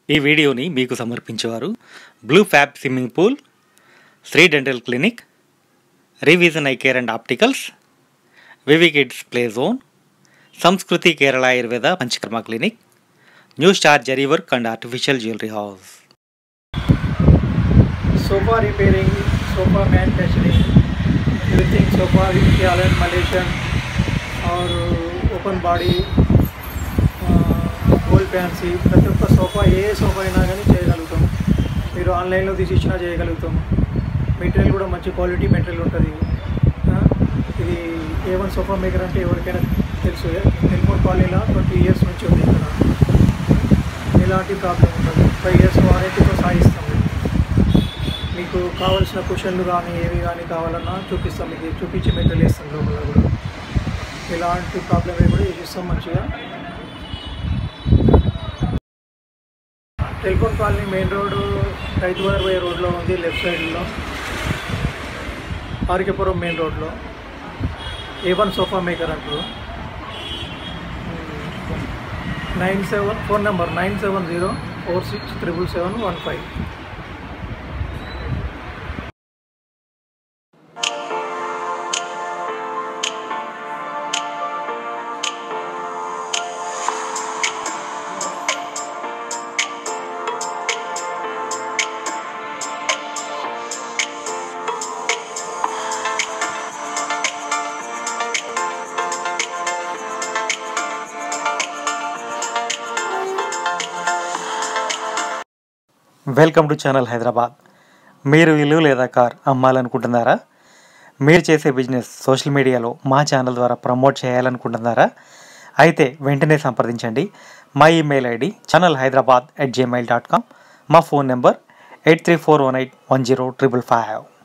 ఈ వీడియోని మీకు సమర్పించేవారు blue fab swimming pool Sri dental clinic revision eye care and opticals V V kids play zone Sanskriti Kerala Ayurveda Panchakarma clinic new star zari work and artificial jewellery house sofa repairing, sofa manufacturing, everything sofa with Italian, Malaysian or uh, open body, old fancy ప్రతి ఒక్క sofa ఏ sofa అయినా కానీ చేయగలుగుతాం మీరు ఆన్లైన్లో తీసి ఇచ్చినా చేయగలుగుతాం మెటీరియల్ కూడా మంచి క్వాలిటీ మెటీరియల్ ఉంటుంది ఆ, ఇది ఏ వన్ సోఫా మేకర్ అంటే ఎవరికైనా తెలుసు టెలిఫోన్ కాలనీలో ట్వంటీ ఇయర్స్ నుంచి ఉంది ఇక్కడ ఎలాంటి ప్రాబ్లం ఉండదు ఫైవ్ ఇయర్స్ వారంటీతో సాగిస్తాం మేము. మీకు కావాల్సిన క్వశ్చన్లు కానీ ఏవి కానీ కావాలన్నా చూపిస్తాం మీకు చూపించి మెటీరియల్ ఇస్తాం లోపల కూడా ఎలాంటి ప్రాబ్లం ఏమి కూడా ఇస్తాం మంచిగా టెలిఫోన్ కాలనీ మెయిన్ రోడ్ రైతు బజార్ పోయే రోడ్లో ఉంది లెఫ్ట్ సైడ్లో ఆర్కేపురం మెయిన్ రోడ్లో ఏ వన్ సోఫా మేకర్ అంటారు nine seven phone number nine seven zero four six triple seven one five welcome to channel Hyderabad మీరు ఇల్లు లేదా కార్ అమ్మాలనుకుంటున్నారా మీరు చేసే బిజినెస్ సోషల్ మీడియాలో మా ఛానల్ ద్వారా ప్రమోట్ చేయాలనుకుంటున్నారా అయితే వెంటనే సంప్రదించండి మా email ID channel Hyderabad at Gmail dot com మా phone number eight three four one eight one zero triple five